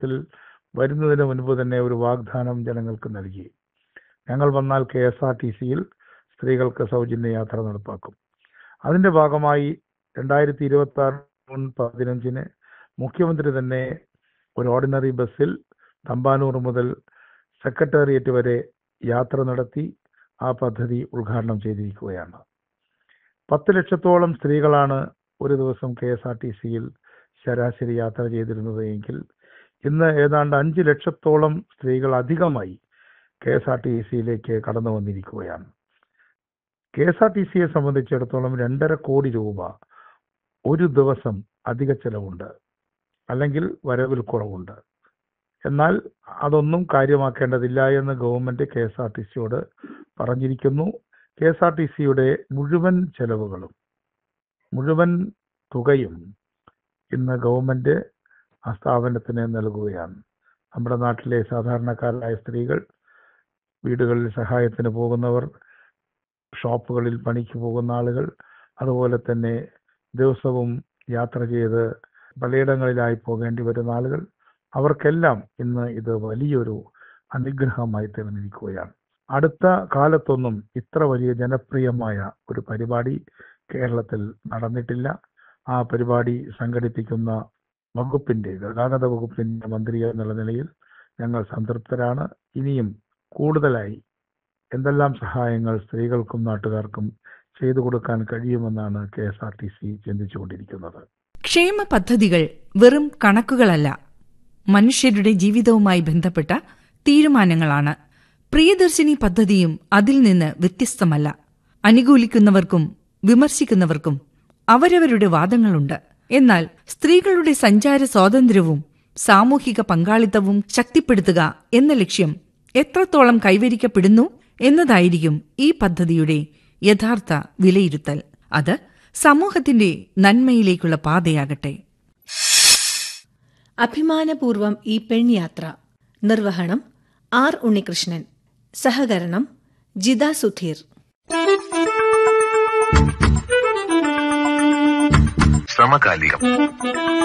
ത്തിൽ വരുന്നതിന് മുൻപ് തന്നെ ഒരു വാഗ്ദാനം ജനങ്ങൾക്ക് നൽകി ഞങ്ങൾ വന്നാൽ കെ എസ് ആർ ടി സിയിൽ സ്ത്രീകൾക്ക് സൗജന്യ യാത്ര നടപ്പാക്കും അതിന്റെ ഭാഗമായി രണ്ടായിരത്തി ഇരുപത്തി ആറ് ജൂൺ പതിനഞ്ചിന് മുഖ്യമന്ത്രി തന്നെ ഒരു ഓർഡിനറി ബസ്സിൽ തമ്പാനൂർ മുതൽ സെക്രട്ടേറിയറ്റ് വരെ യാത്ര നടത്തി ആ പദ്ധതി ഉദ്ഘാടനം ചെയ്തിരിക്കുകയാണ് പത്ത് ലക്ഷത്തോളം സ്ത്രീകളാണ് ഒരു ദിവസം കെ എസ് ആർ ടി സിയിൽ ശരാശരി യാത്ര ചെയ്തിരുന്നത് എങ്കിൽ ഇന്ന് ഏതാണ്ട് അഞ്ച് ലക്ഷത്തോളം സ്ത്രീകൾ അധികമായി കെ എസ് ആർ ടി സിയിലേക്ക് കടന്നു വന്നിരിക്കുകയാണ് കെ എസ് ആർ ടി സിയെ സംബന്ധിച്ചിടത്തോളം രണ്ടര കോടി രൂപ ഒരു ദിവസം അധിക ചെലവുണ്ട് അല്ലെങ്കിൽ വരവിൽ കുറവുണ്ട് എന്നാൽ അതൊന്നും കാര്യമാക്കേണ്ടതില്ല എന്ന് government K S R T സിയോട് പറഞ്ഞിരിക്കുന്നു കെ എസ് ആർ ടി സിയുടെ മുഴുവൻ ചെലവുകളും മുഴുവൻ തുകയും ഇന്ന് ഗവൺമെന്റ് ആ സ്ഥാപനത്തിന് നൽകുകയാണ് നമ്മുടെ നാട്ടിലെ സാധാരണക്കാരായ സ്ത്രീകൾ വീടുകളിൽ സഹായത്തിന് പോകുന്നവർ ഷോപ്പുകളിൽ പണിക്ക് പോകുന്ന ആളുകൾ അതുപോലെ തന്നെ ദിവസവും യാത്ര ചെയ്ത് പലയിടങ്ങളിലായി പോകേണ്ടി വരുന്ന ആളുകൾ അവർക്കെല്ലാം ഇന്ന് ഇത് വലിയൊരു അനുഗ്രഹമായി തീർന്നിരിക്കുകയാണ് അടുത്ത കാലത്തൊന്നും ഇത്ര വലിയ ജനപ്രിയമായ ഒരു പരിപാടി കേരളത്തിൽ നടന്നിട്ടില്ല ആ പരിപാടി സംഘടിപ്പിക്കുന്ന വകുപ്പിന്റെ ഗതാഗത വകുപ്പിന്റെ മന്ത്രി എന്നുള്ള നിലയിൽ ഞങ്ങൾ സംതൃപ്തരാണ് ഇനിയും കൂടുതലായി എന്തെല്ലാം സഹായങ്ങൾ സ്ത്രീകൾക്കും നാട്ടുകാർക്കും ചെയ്തു കൊടുക്കാൻ കഴിയുമെന്നാണ് K S R T C ചിന്തിച്ചുകൊണ്ടിരിക്കുന്നത് ക്ഷേമ പദ്ധതികൾ വെറും കണക്കുകളല്ല മനുഷ്യരുടെ ജീവിതവുമായി ബന്ധപ്പെട്ട തീരുമാനങ്ങളാണ് പ്രിയദർശിനി പദ്ധതിയും അതിൽ നിന്ന് വ്യത്യസ്തമല്ല അനുകൂലിക്കുന്നവർക്കും വിമർശിക്കുന്നവർക്കും അവരവരുടെ വാദങ്ങളുണ്ട് എന്നാൽ സ്ത്രീകളുടെ സഞ്ചാര സ്വാതന്ത്ര്യവും സാമൂഹിക പങ്കാളിത്തവും ശക്തിപ്പെടുത്തുക എന്ന ലക്ഷ്യം എത്രത്തോളം കൈവരിക്കപ്പെടുന്നു എന്നതായിരിക്കും ഈ പദ്ധതിയുടെ യഥാർത്ഥ വിലയിരുത്തൽ അത് സമൂഹത്തിന്റെ നന്മയിലേക്കുള്ള പാതയാകട്ടെ അഭിമാനപൂർവം ഈ പെൺയാത്ര നിർവഹണം ആർ ഉണ്ണികൃഷ്ണൻ സഹകരണം ജിത സുധീർ സമകാലികം